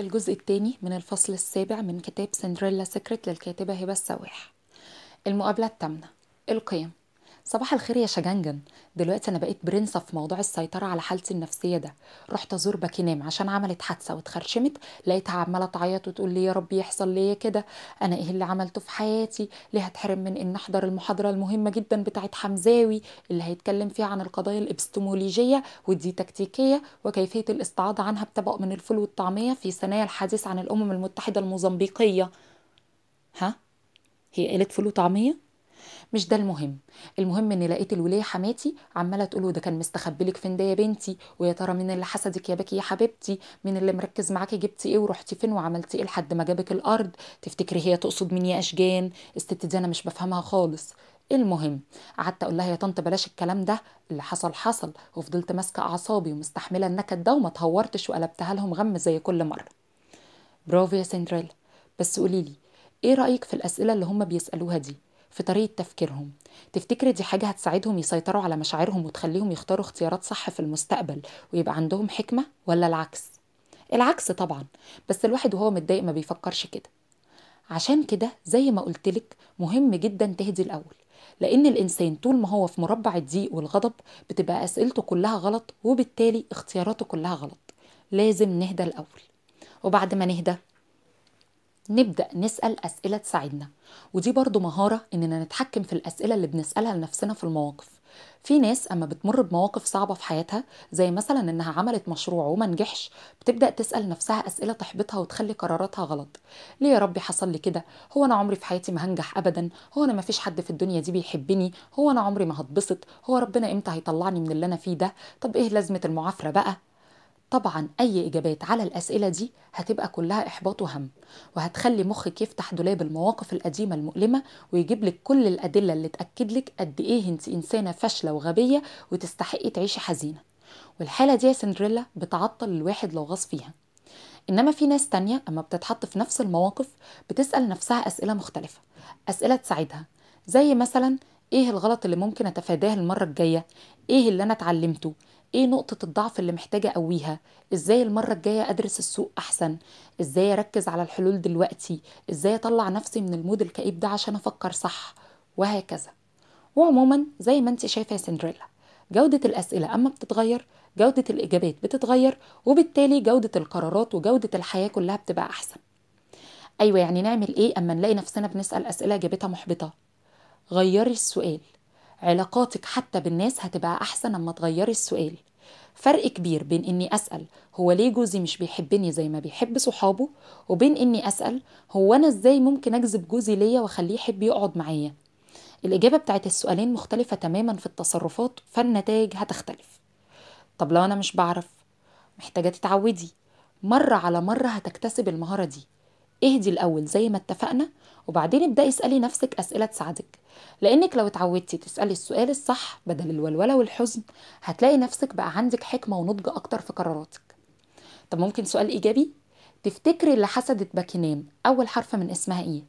الجزء الثاني من الفصل السابع من كتاب سندريلا سيكريت للكاتبة هبة السواح المقابلة الثامنة القيم صباح الخير يا شجنجن دلوقتي انا بقيت برنسة في موضوع السيطرة على حالتي النفسية ده رحت ازور باكينام عشان عملت حادثة واتخرشمت لقيتها عمالة تعيط وتقول لي يا رب يحصل ليا كده انا ايه اللي عملته في حياتي ليه هتحرم من ان احضر المحاضرة المهمة جدا بتاعت حمزاوي اللي هيتكلم فيها عن القضايا الابستمولوجية والديتكتيكية وكيفية الاستعاضة عنها بطبق من الفول والطعمية في ثنايا الحديث عن الامم المتحدة الموزمبيقية ها هي قالت فول وطعمية مش ده المهم المهم اني لقيت الوليه حماتي عماله تقول ده كان مستخبي لك فين ده يا بنتي ويا ترى مين اللي حسدك يا بكي يا حبيبتي مين اللي مركز معاكي جبتي ايه ورحتي فين وعملتي ايه لحد ما جابك الارض تفتكري هي تقصد مين يا اشجان الست دي انا مش بفهمها خالص المهم قعدت اقول لها يا طنط بلاش الكلام ده اللي حصل حصل وفضلت ماسكه اعصابي ومستحمله النكد ده وما اتهورتش وقلبتها لهم غم زي كل مره برافو يا سندريلا بس قولي لي ايه رايك في الاسئله اللي هم بيسالوها دي في طريقة تفكيرهم تفتكري دي حاجة هتساعدهم يسيطروا على مشاعرهم وتخليهم يختاروا اختيارات صح في المستقبل ويبقى عندهم حكمة ولا العكس العكس طبعا بس الواحد وهو متضايق ما بيفكرش كده عشان كده زي ما قلتلك مهم جدا تهدي الأول لأن الإنسان طول ما هو في مربع الضيق والغضب بتبقى أسئلته كلها غلط وبالتالي اختياراته كلها غلط لازم نهدى الأول وبعد ما نهدى نبدأ نسأل أسئلة تساعدنا ودي برضو مهارة إننا نتحكم في الأسئلة اللي بنسألها لنفسنا في المواقف في ناس أما بتمر بمواقف صعبة في حياتها زي مثلا إنها عملت مشروع وما نجحش بتبدأ تسأل نفسها أسئلة تحبطها وتخلي قراراتها غلط ليه يا ربي حصل لي كده هو أنا عمري في حياتي ما هنجح أبدا هو أنا ما فيش حد في الدنيا دي بيحبني هو أنا عمري ما هتبسط هو ربنا إمتى هيطلعني من اللي أنا فيه ده طب إيه لازمة المعافرة بقى طبعا أي إجابات على الأسئلة دي هتبقى كلها إحباط وهم وهتخلي مخك يفتح دولاب المواقف القديمة المؤلمة ويجيب لك كل الأدلة اللي تأكد لك قد إيه أنت إنسانة فاشلة وغبية وتستحقي تعيشي حزينة والحالة دي يا سندريلا بتعطل الواحد لو غاص فيها إنما في ناس تانية أما بتتحط في نفس المواقف بتسأل نفسها أسئلة مختلفة أسئلة تساعدها زي مثلا إيه الغلط اللي ممكن أتفاداه المرة الجاية إيه اللي أنا اتعلمته ايه نقطة الضعف اللي محتاجة اقويها ازاي المرة الجاية ادرس السوق احسن ازاي اركز على الحلول دلوقتي ازاي اطلع نفسي من المود الكئيب ده عشان افكر صح وهكذا وعموما زي ما انت شايفة يا سندريلا جودة الاسئلة اما بتتغير جودة الاجابات بتتغير وبالتالي جودة القرارات وجودة الحياة كلها بتبقى احسن ايوه يعني نعمل ايه اما نلاقي نفسنا بنسأل اسئلة اجابتها محبطة غيري السؤال علاقاتك حتى بالناس هتبقى أحسن أما تغيري السؤال فرق كبير بين إني أسأل هو ليه جوزي مش بيحبني زي ما بيحب صحابه وبين إني أسأل هو أنا إزاي ممكن أجذب جوزي ليا وأخليه يحب يقعد معايا الإجابة بتاعت السؤالين مختلفة تماما في التصرفات فالنتائج هتختلف طب لو أنا مش بعرف محتاجة تتعودي مرة على مرة هتكتسب المهارة دي اهدي الأول زي ما اتفقنا وبعدين ابدأي اسألي نفسك أسئلة تساعدك لأنك لو اتعودتي تسألي السؤال الصح بدل الولولة والحزن هتلاقي نفسك بقى عندك حكمة ونضج أكتر في قراراتك طب ممكن سؤال إيجابي تفتكري اللي حسدت باكينام أول حرف من اسمها إيه؟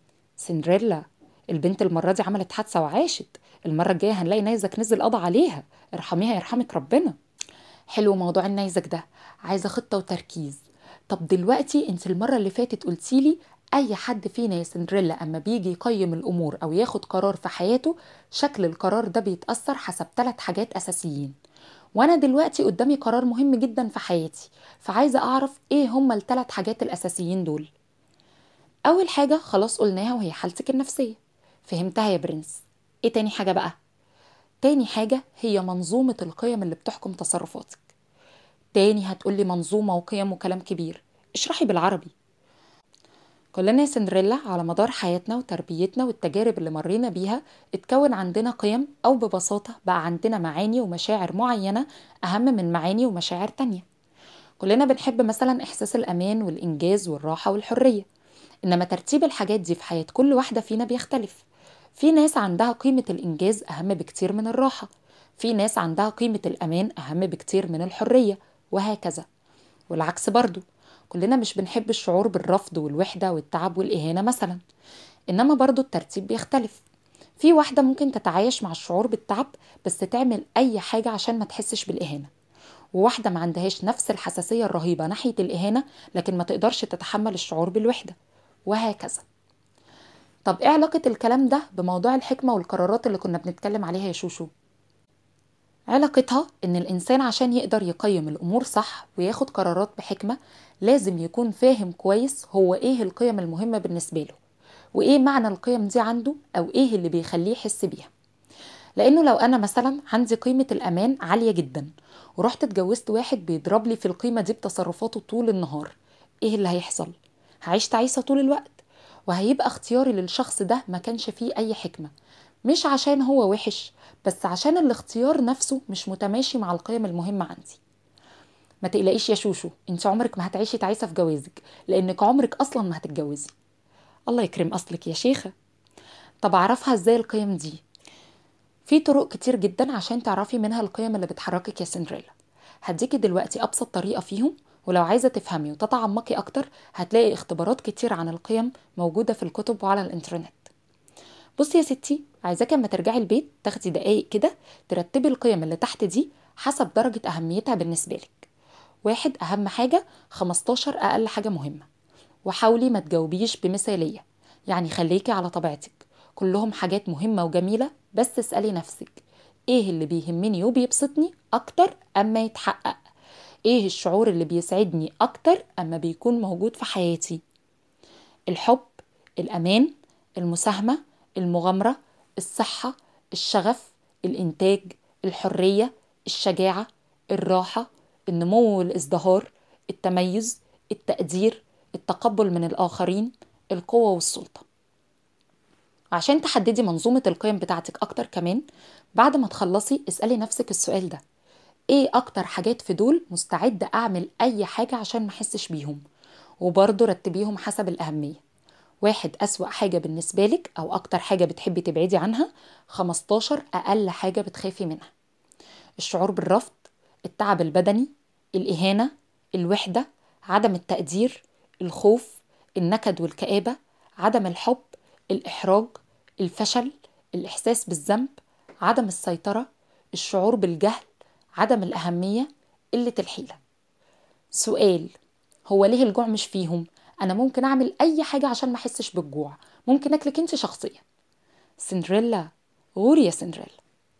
سندريلا البنت المرة دي عملت حادثة وعاشت المرة الجاية هنلاقي نيزك نزل قضى عليها ارحميها يرحمك ربنا حلو موضوع النيزك ده عايزة خطة وتركيز طب دلوقتي انت المرة اللي فاتت قلتيلي اي حد فينا يا سندريلا اما بيجي يقيم الامور او ياخد قرار في حياته شكل القرار ده بيتاثر حسب ثلاث حاجات اساسيين وانا دلوقتي قدامي قرار مهم جدا في حياتي فعايزه اعرف ايه هما الثلاث حاجات الاساسيين دول اول حاجه خلاص قلناها وهي حالتك النفسيه فهمتها يا برنس ايه تاني حاجه بقى تاني حاجه هي منظومه القيم اللي بتحكم تصرفاتك تاني هتقولي منظومه وقيم وكلام كبير اشرحي بالعربي كلنا يا سندريلا على مدار حياتنا وتربيتنا والتجارب اللي مرينا بيها اتكون عندنا قيم أو ببساطة بقى عندنا معاني ومشاعر معينة أهم من معاني ومشاعر تانية كلنا بنحب مثلا إحساس الأمان والإنجاز والراحة والحرية إنما ترتيب الحاجات دي في حياة كل واحدة فينا بيختلف في ناس عندها قيمة الإنجاز أهم بكتير من الراحة في ناس عندها قيمة الأمان أهم بكتير من الحرية وهكذا والعكس برضو كلنا مش بنحب الشعور بالرفض والوحدة والتعب والإهانة مثلا إنما برضو الترتيب بيختلف في واحدة ممكن تتعايش مع الشعور بالتعب بس تعمل أي حاجة عشان ما تحسش بالإهانة وواحدة ما عندهاش نفس الحساسية الرهيبة ناحية الإهانة لكن ما تقدرش تتحمل الشعور بالوحدة وهكذا طب ايه علاقة الكلام ده بموضوع الحكمة والقرارات اللي كنا بنتكلم عليها يا شوشو؟ علاقتها ان الانسان عشان يقدر يقيم الامور صح وياخد قرارات بحكمة لازم يكون فاهم كويس هو ايه القيم المهمة بالنسبة له وايه معنى القيم دي عنده او ايه اللي بيخليه يحس بيها لانه لو انا مثلا عندي قيمة الامان عالية جدا ورحت اتجوزت واحد بيضرب لي في القيمة دي بتصرفاته طول النهار ايه اللي هيحصل هعيش تعيسة طول الوقت وهيبقى اختياري للشخص ده ما كانش فيه اي حكمة مش عشان هو وحش بس عشان الاختيار نفسه مش متماشي مع القيم المهمة عندي ما تقلقيش يا شوشو انت عمرك ما هتعيشي تعيسة في جوازك لانك عمرك اصلا ما هتتجوزي الله يكرم اصلك يا شيخة طب اعرفها ازاي القيم دي في طرق كتير جدا عشان تعرفي منها القيم اللي بتحركك يا سندريلا هديكي دلوقتي ابسط طريقة فيهم ولو عايزة تفهمي وتتعمقي اكتر هتلاقي اختبارات كتير عن القيم موجودة في الكتب وعلى الانترنت بصي يا ستي عايزاكي اما ترجعي البيت تاخدي دقايق كده ترتبي القيم اللي تحت دي حسب درجة أهميتها بالنسبة لك واحد أهم حاجة 15 أقل حاجة مهمة وحاولي ما تجاوبيش بمثالية يعني خليكي على طبيعتك كلهم حاجات مهمة وجميلة بس اسألي نفسك ايه اللي بيهمني وبيبسطني أكتر أما يتحقق ايه الشعور اللي بيسعدني أكتر أما بيكون موجود في حياتي الحب الأمان المساهمة المغامرة الصحة الشغف الإنتاج الحرية الشجاعة الراحة النمو والازدهار التميز التقدير التقبل من الآخرين القوة والسلطة عشان تحددي منظومة القيم بتاعتك أكتر كمان بعد ما تخلصي اسألي نفسك السؤال ده ايه أكتر حاجات في دول مستعدة أعمل أي حاجة عشان محسش بيهم وبرضه رتبيهم حسب الأهمية واحد أسوأ حاجة بالنسبة لك أو أكتر حاجة بتحبي تبعدي عنها 15 أقل حاجة بتخافي منها الشعور بالرفض التعب البدني الإهانة الوحدة عدم التقدير الخوف النكد والكآبة عدم الحب الإحراج الفشل الإحساس بالذنب عدم السيطرة الشعور بالجهل عدم الأهمية قلة الحيلة سؤال هو ليه الجوع مش فيهم انا ممكن اعمل اي حاجه عشان ما احسش بالجوع ممكن اكلك انت شخصيا سندريلا غوري يا سندريلا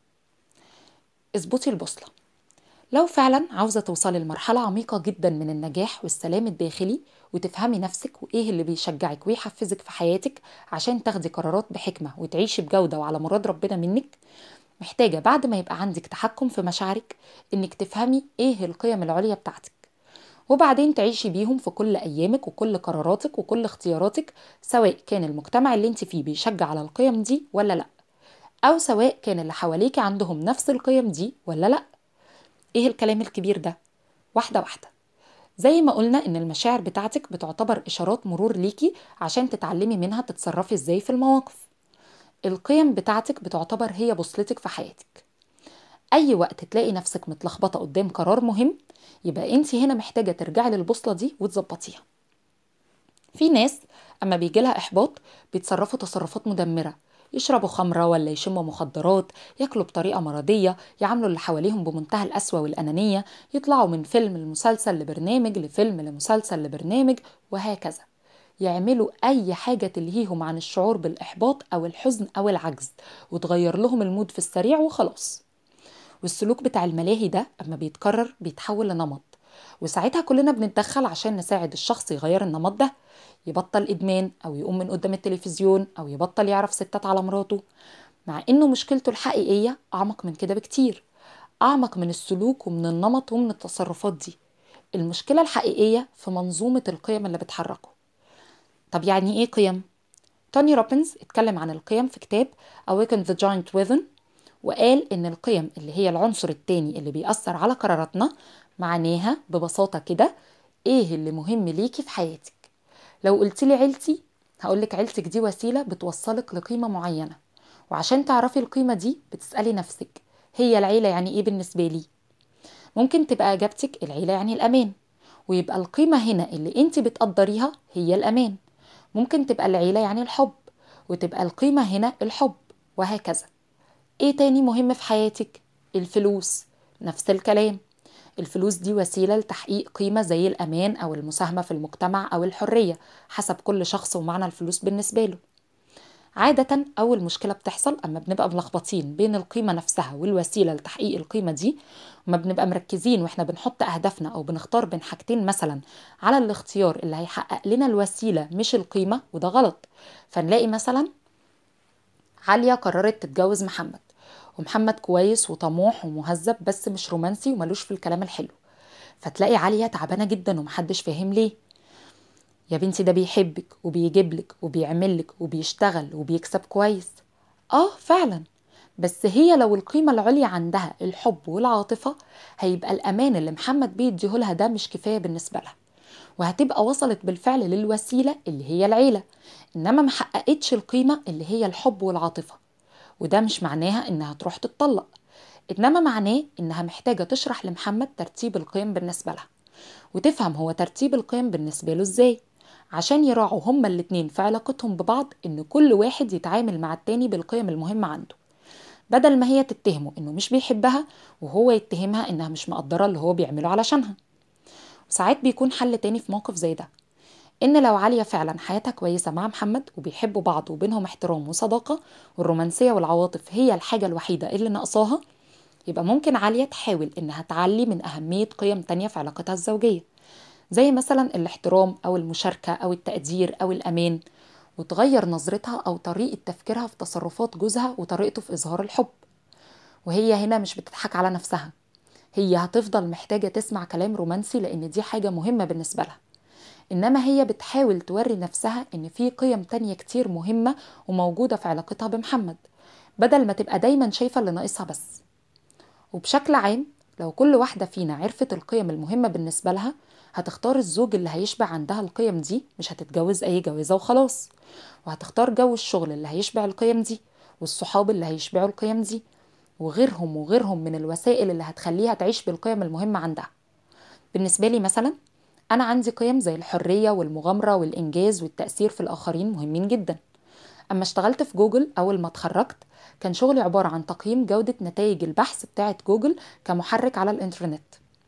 اظبطي البوصله لو فعلا عاوزه توصلي لمرحله عميقه جدا من النجاح والسلام الداخلي وتفهمي نفسك وايه اللي بيشجعك ويحفزك في حياتك عشان تاخدي قرارات بحكمه وتعيشي بجوده وعلى مراد ربنا منك محتاجه بعد ما يبقى عندك تحكم في مشاعرك انك تفهمي ايه القيم العليا بتاعتك وبعدين تعيشي بيهم في كل ايامك وكل قراراتك وكل اختياراتك سواء كان المجتمع اللي انت فيه بيشجع على القيم دي ولا لا او سواء كان اللي حواليك عندهم نفس القيم دي ولا لا ايه الكلام الكبير ده واحده واحده زي ما قلنا ان المشاعر بتاعتك بتعتبر اشارات مرور ليكي عشان تتعلمي منها تتصرفي ازاي في المواقف القيم بتاعتك بتعتبر هي بوصلتك في حياتك اي وقت تلاقي نفسك متلخبطه قدام قرار مهم يبقى انت هنا محتاجه ترجعي للبوصله دي وتظبطيها في ناس اما بيجي لها احباط بيتصرفوا تصرفات مدمره يشربوا خمرة ولا يشموا مخدرات ياكلوا بطريقة مرضية يعاملوا اللي حواليهم بمنتهى القسوة والأنانية يطلعوا من فيلم لمسلسل لبرنامج لفيلم لمسلسل لبرنامج وهكذا يعملوا أي حاجة تلهيهم عن الشعور بالإحباط أو الحزن أو العجز وتغير لهم المود في السريع وخلاص والسلوك بتاع الملاهي ده اما بيتكرر بيتحول لنمط وساعتها كلنا بنتدخل عشان نساعد الشخص يغير النمط ده يبطل ادمان او يقوم من قدام التلفزيون او يبطل يعرف ستات على مراته مع انه مشكلته الحقيقيه اعمق من كده بكتير اعمق من السلوك ومن النمط ومن التصرفات دي المشكله الحقيقيه في منظومه القيم اللي بتحركه طب يعني ايه قيم توني روبنز اتكلم عن القيم في كتاب Awaken the Giant Within وقال ان القيم اللي هي العنصر التاني اللي بيأثر على قراراتنا معناها ببساطة كده ايه اللي مهم ليكي في حياتك لو قلت لي عيلتي هقولك عيلتك دي وسيلة بتوصلك لقيمة معينة وعشان تعرفي القيمة دي بتسألي نفسك هي العيلة يعني ايه بالنسبة لي ممكن تبقى اجابتك العيلة يعني الامان ويبقى القيمة هنا اللي انت بتقدريها هي الامان ممكن تبقى العيلة يعني الحب وتبقى القيمة هنا الحب وهكذا ايه تاني مهم في حياتك الفلوس نفس الكلام الفلوس دي وسيلة لتحقيق قيمة زي الأمان أو المساهمة في المجتمع أو الحرية حسب كل شخص ومعنى الفلوس بالنسبة له عادة أول مشكلة بتحصل أما بنبقى ملخبطين بين القيمة نفسها والوسيلة لتحقيق القيمة دي وما بنبقى مركزين وإحنا بنحط أهدافنا أو بنختار بين حاجتين مثلا على الاختيار اللي هيحقق لنا الوسيلة مش القيمة وده غلط فنلاقي مثلا عالية قررت تتجوز محمد ومحمد كويس وطموح ومهذب بس مش رومانسي وملوش في الكلام الحلو فتلاقي عالية تعبانة جدا ومحدش فاهم ليه يا بنتي ده بيحبك وبيجيبلك وبيعملك وبيشتغل وبيكسب كويس اه فعلا بس هي لو القيمة العليا عندها الحب والعاطفة هيبقى الأمان اللي محمد بيديهولها ده مش كفاية بالنسبة لها وهتبقى وصلت بالفعل للوسيلة اللي هي العيلة إنما محققتش القيمة اللي هي الحب والعاطفة وده مش معناها إنها تروح تتطلق إنما معناه إنها محتاجة تشرح لمحمد ترتيب القيم بالنسبة لها وتفهم هو ترتيب القيم بالنسبة له إزاي عشان يراعوا هما الاتنين في علاقتهم ببعض إن كل واحد يتعامل مع التاني بالقيم المهمة عنده بدل ما هي تتهمه إنه مش بيحبها وهو يتهمها إنها مش مقدرة اللي هو بيعمله علشانها وساعات بيكون حل تاني في موقف زي ده إن لو عالية فعلا حياتها كويسة مع محمد وبيحبوا بعض وبينهم احترام وصداقة والرومانسية والعواطف هي الحاجة الوحيدة اللي ناقصاها يبقى ممكن عالية تحاول إنها تعلي من أهمية قيم تانية في علاقتها الزوجية زي مثلا الاحترام أو المشاركة أو التقدير أو الأمان وتغير نظرتها أو طريقة تفكيرها في تصرفات جوزها وطريقته في إظهار الحب وهي هنا مش بتضحك على نفسها هي هتفضل محتاجة تسمع كلام رومانسي لأن دي حاجة مهمة بالنسبة لها إنما هي بتحاول توري نفسها إن في قيم تانية كتير مهمة وموجودة في علاقتها بمحمد بدل ما تبقى دايما شايفة اللي ناقصها بس وبشكل عام لو كل واحدة فينا عرفت القيم المهمة بالنسبة لها هتختار الزوج اللي هيشبع عندها القيم دي مش هتتجوز أي جوازة وخلاص وهتختار جو الشغل اللي هيشبع القيم دي والصحاب اللي هيشبعوا القيم دي وغيرهم وغيرهم من الوسائل اللي هتخليها تعيش بالقيم المهمة عندها بالنسبة لي مثلا أنا عندي قيم زي الحرية والمغامرة والإنجاز والتأثير في الآخرين مهمين جدا أما اشتغلت في جوجل أول ما اتخرجت كان شغلي عبارة عن تقييم جودة نتائج البحث بتاعة جوجل كمحرك على الإنترنت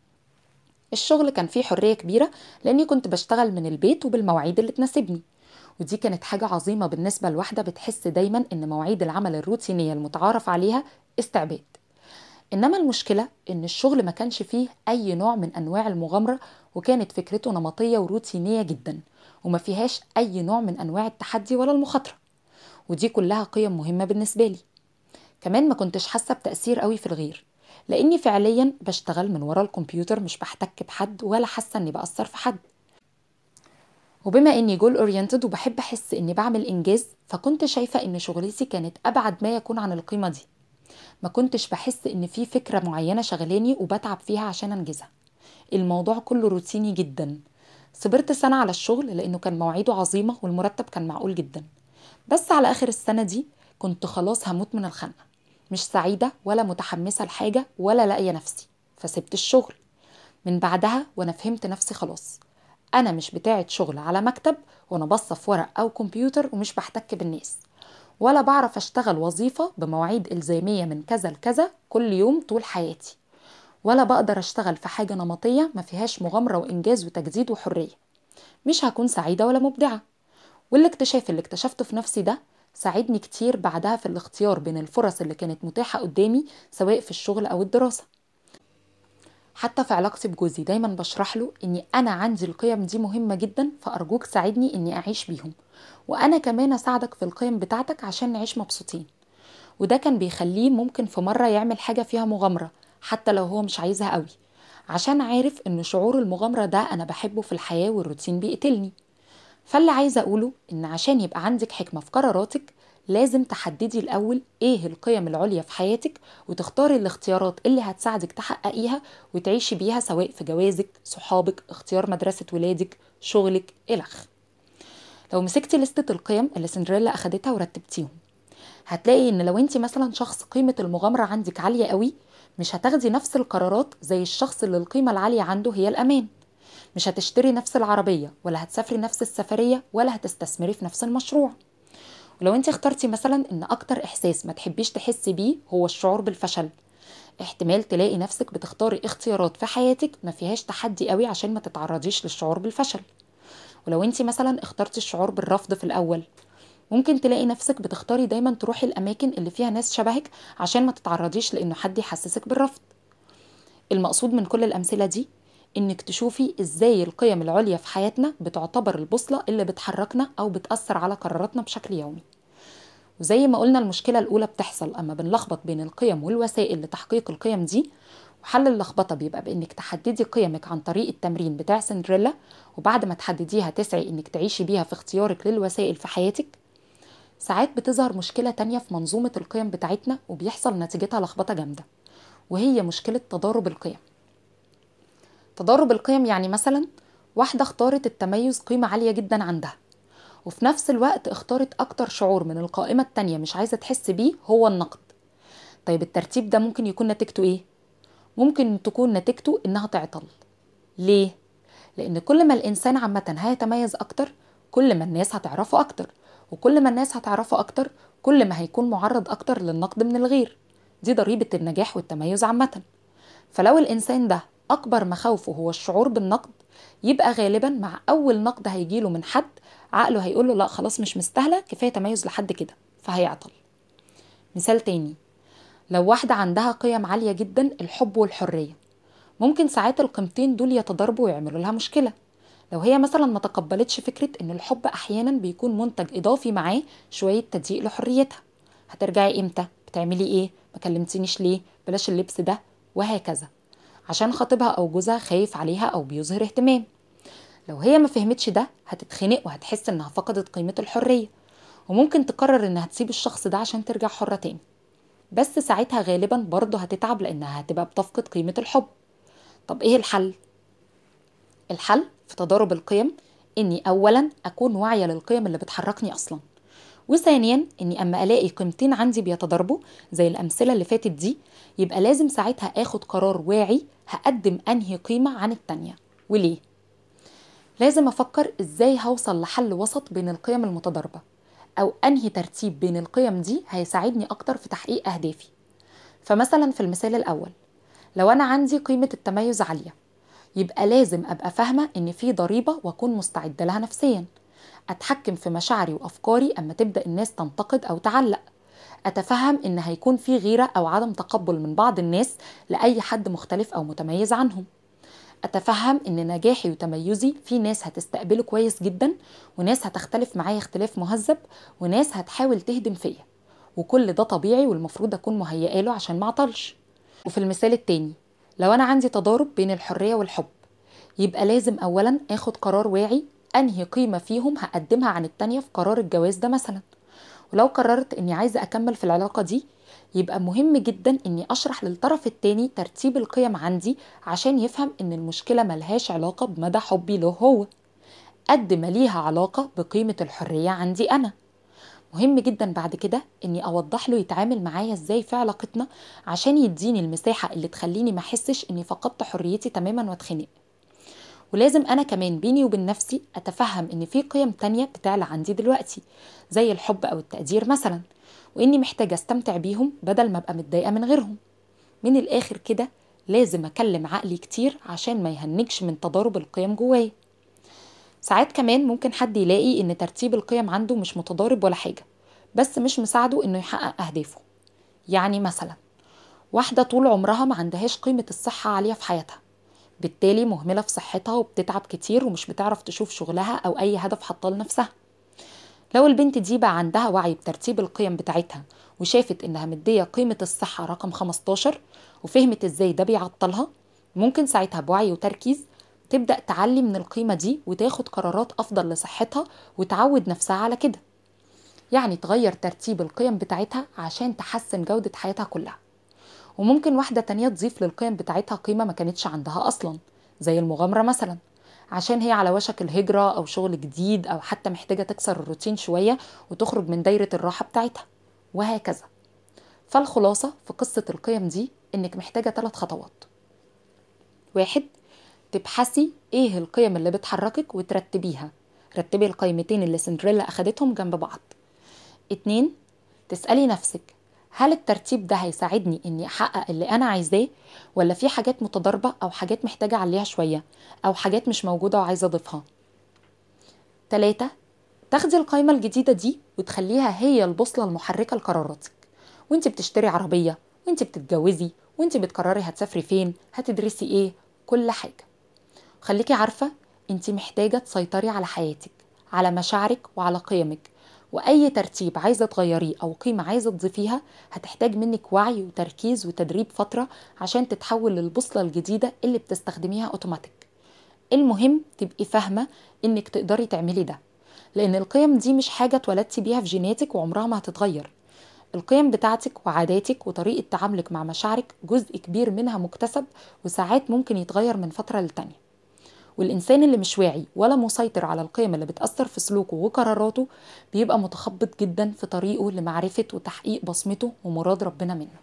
الشغل كان فيه حرية كبيرة لأني كنت بشتغل من البيت وبالمواعيد اللي تناسبني ودي كانت حاجة عظيمة بالنسبة لواحدة بتحس دايما إن مواعيد العمل الروتينية المتعارف عليها استعباد إنما المشكلة إن الشغل ما كانش فيه أي نوع من أنواع المغامرة وكانت فكرته نمطية وروتينية جدا وما فيهاش أي نوع من أنواع التحدي ولا المخاطرة ودي كلها قيم مهمة بالنسبة لي كمان ما كنتش حاسة بتأثير قوي في الغير لأني فعليا بشتغل من ورا الكمبيوتر مش بحتك بحد ولا حاسة إني بأثر في حد وبما اني جول اورينتد وبحب احس اني بعمل انجاز فكنت شايفه ان شغلتي كانت ابعد ما يكون عن القيمه دي ما كنتش بحس ان في فكره معينه شغلاني وبتعب فيها عشان انجزها الموضوع كله روتيني جدا صبرت سنه على الشغل لانه كان مواعيده عظيمه والمرتب كان معقول جدا بس على اخر السنه دي كنت خلاص هموت من الخنقه مش سعيده ولا متحمسه لحاجه ولا لاقيه نفسي فسبت الشغل من بعدها وانا فهمت نفسي خلاص انا مش بتاعه شغل على مكتب وانا باصه في ورق او كمبيوتر ومش بحتك بالناس ولا بعرف اشتغل وظيفه بمواعيد الزاميه من كذا لكذا كل يوم طول حياتي ولا بقدر اشتغل في حاجه نمطيه ما فيهاش مغامره وانجاز وتجديد وحريه مش هكون سعيده ولا مبدعه والاكتشاف اللي اكتشفته في نفسي ده ساعدني كتير بعدها في الاختيار بين الفرص اللي كانت متاحه قدامي سواء في الشغل او الدراسه حتى في علاقتي بجوزي دايما بشرح له اني انا عندي القيم دي مهمة جدا فارجوك ساعدني اني اعيش بيهم وانا كمان اساعدك في القيم بتاعتك عشان نعيش مبسوطين وده كان بيخليه ممكن في مرة يعمل حاجة فيها مغامرة حتى لو هو مش عايزها قوي عشان عارف ان شعور المغامرة ده انا بحبه في الحياة والروتين بيقتلني فاللي عايزة اقوله ان عشان يبقى عندك حكمة في قراراتك لازم تحددي الأول إيه القيم العليا في حياتك وتختاري الاختيارات اللي هتساعدك تحققيها وتعيشي بيها سواء في جوازك صحابك اختيار مدرسة ولادك شغلك إلخ لو مسكتي لستة القيم اللي سندريلا أخدتها ورتبتيهم هتلاقي إن لو أنت مثلا شخص قيمة المغامرة عندك عالية قوي مش هتاخدي نفس القرارات زي الشخص اللي القيمة العالية عنده هي الأمان مش هتشتري نفس العربية ولا هتسافري نفس السفرية ولا هتستثمري في نفس المشروع ولو انت اخترتي مثلا ان اكتر احساس ما تحبيش تحسي بيه هو الشعور بالفشل احتمال تلاقي نفسك بتختاري اختيارات في حياتك ما فيهاش تحدي قوي عشان ما تتعرضيش للشعور بالفشل ولو انت مثلا اخترتي الشعور بالرفض في الاول ممكن تلاقي نفسك بتختاري دايما تروحي الاماكن اللي فيها ناس شبهك عشان ما تتعرضيش لانه حد يحسسك بالرفض المقصود من كل الامثله دي انك تشوفي ازاي القيم العليا في حياتنا بتعتبر البوصله اللي بتحركنا او بتاثر على قراراتنا بشكل يومي وزي ما قلنا المشكله الاولى بتحصل اما بنلخبط بين القيم والوسائل لتحقيق القيم دي وحل اللخبطه بيبقى بانك تحددي قيمك عن طريق التمرين بتاع سندريلا وبعد ما تحدديها تسعي انك تعيشي بيها في اختيارك للوسائل في حياتك ساعات بتظهر مشكله تانية في منظومه القيم بتاعتنا وبيحصل نتيجتها لخبطه جامده وهي مشكله تضارب القيم تضارب القيم يعني مثلا واحدة اختارت التميز قيمة عالية جدا عندها وفي نفس الوقت اختارت أكتر شعور من القائمة التانية مش عايزة تحس بيه هو النقد طيب الترتيب ده ممكن يكون نتيجته ايه؟ ممكن تكون نتيجته انها تعطل ليه؟ لأن كل ما الإنسان عامة هيتميز أكتر كل ما الناس هتعرفه أكتر وكل ما الناس هتعرفه أكتر كل ما هيكون معرض أكتر للنقد من الغير دي ضريبة النجاح والتميز عامة فلو الإنسان ده أكبر مخاوفه هو الشعور بالنقد يبقى غالبا مع أول نقد هيجيله من حد عقله هيقول له لا خلاص مش مستاهلة كفاية تميز لحد كده فهيعطل مثال تاني لو واحدة عندها قيم عالية جدا الحب والحرية ممكن ساعات القيمتين دول يتضاربوا ويعملوا لها مشكلة لو هي مثلا ما تقبلتش فكرة ان الحب احيانا بيكون منتج اضافي معاه شوية تضييق لحريتها هترجعي امتى بتعملي ايه ما كلمتينيش ليه بلاش اللبس ده وهكذا عشان خطيبها او جوزها خايف عليها او بيظهر اهتمام لو هي ما فهمتش ده هتتخنق وهتحس انها فقدت قيمة الحرية وممكن تقرر انها تسيب الشخص ده عشان ترجع حرة تاني بس ساعتها غالبا برضه هتتعب لانها هتبقى بتفقد قيمة الحب طب ايه الحل؟ الحل في تضارب القيم اني اولا اكون واعية للقيم اللي بتحركني اصلا وثانيا اني اما الاقي قيمتين عندي بيتضاربوا زي الامثله اللي فاتت دي يبقى لازم ساعتها اخد قرار واعي هقدم انهي قيمه عن التانيه وليه لازم افكر ازاي هوصل لحل وسط بين القيم المتضاربه او انهي ترتيب بين القيم دي هيساعدني اكتر في تحقيق اهدافي فمثلا في المثال الاول لو انا عندي قيمه التميز عاليه يبقى لازم ابقى فاهمه ان في ضريبه واكون مستعده لها نفسيا اتحكم في مشاعري وافكاري اما تبدا الناس تنتقد او تعلق اتفهم ان هيكون في غيره او عدم تقبل من بعض الناس لاي حد مختلف او متميز عنهم اتفهم ان نجاحي وتميزي في ناس هتستقبله كويس جدا وناس هتختلف معايا اختلاف مهذب وناس هتحاول تهدم فيا وكل ده طبيعي والمفروض اكون مهيئه له عشان ما اعطلش وفي المثال التاني لو انا عندي تضارب بين الحريه والحب يبقى لازم اولا اخد قرار واعي انهي قيمه فيهم هقدمها عن التانية في قرار الجواز ده مثلا ولو قررت اني عايزه اكمل في العلاقه دي يبقى مهم جدا اني اشرح للطرف التاني ترتيب القيم عندي عشان يفهم ان المشكله ملهاش علاقه بمدى حبي له هو قد ما ليها علاقه بقيمه الحريه عندي انا مهم جدا بعد كده اني اوضح له يتعامل معايا ازاي في علاقتنا عشان يديني المساحه اللي تخليني ما احسش اني فقدت حريتي تماما واتخنق ولازم انا كمان بيني وبين نفسي اتفهم ان في قيم تانية بتعلى عندي دلوقتي زي الحب او التقدير مثلا واني محتاجه استمتع بيهم بدل ما ابقى متضايقه من غيرهم من الاخر كده لازم اكلم عقلي كتير عشان ما يهنجش من تضارب القيم جوايا ساعات كمان ممكن حد يلاقي ان ترتيب القيم عنده مش متضارب ولا حاجه بس مش مساعده انه يحقق اهدافه يعني مثلا واحده طول عمرها ما عندهاش قيمه الصحه عاليه في حياتها بالتالي مهملة في صحتها وبتتعب كتير ومش بتعرف تشوف شغلها أو أي هدف حاطاه لنفسها لو البنت دي بقى عندها وعي بترتيب القيم بتاعتها وشافت إنها مدية قيمة الصحة رقم 15 وفهمت إزاي ده بيعطلها ممكن ساعتها بوعي وتركيز تبدأ تعلي من القيمة دي وتاخد قرارات أفضل لصحتها وتعود نفسها على كده يعني تغير ترتيب القيم بتاعتها عشان تحسن جودة حياتها كلها وممكن واحدة تانية تضيف للقيم بتاعتها قيمة ما كانتش عندها أصلا زي المغامرة مثلا عشان هي على وشك الهجرة أو شغل جديد أو حتى محتاجة تكسر الروتين شوية وتخرج من دايرة الراحة بتاعتها وهكذا فالخلاصة في قصة القيم دي إنك محتاجة ثلاث خطوات واحد تبحثي إيه القيم اللي بتحركك وترتبيها رتبي القيمتين اللي سندريلا أخدتهم جنب بعض اتنين تسألي نفسك هل الترتيب ده هيساعدني اني احقق اللي انا عايزاه ولا في حاجات متضاربة او حاجات محتاجة اعليها شوية او حاجات مش موجودة وعايزة اضيفها تلاتة تاخدي القائمة الجديدة دي وتخليها هي البوصلة المحركة لقراراتك وانت بتشتري عربية وانت بتتجوزي وانت بتقرري هتسافري فين هتدرسي ايه كل حاجة خليكي عارفة انت محتاجة تسيطري على حياتك على مشاعرك وعلى قيمك واي ترتيب عايزة تغيريه او قيمة عايزة تضيفيها هتحتاج منك وعي وتركيز وتدريب فترة عشان تتحول للبوصلة الجديدة اللي بتستخدميها اوتوماتيك المهم تبقي فاهمة انك تقدري تعملي ده لان القيم دي مش حاجة اتولدتي بيها في جيناتك وعمرها ما هتتغير القيم بتاعتك وعاداتك وطريقة تعاملك مع مشاعرك جزء كبير منها مكتسب وساعات ممكن يتغير من فترة للتانية والإنسان اللي مش واعي ولا مسيطر على القيم اللي بتأثر في سلوكه وقراراته بيبقى متخبط جدا في طريقه لمعرفة وتحقيق بصمته ومراد ربنا منه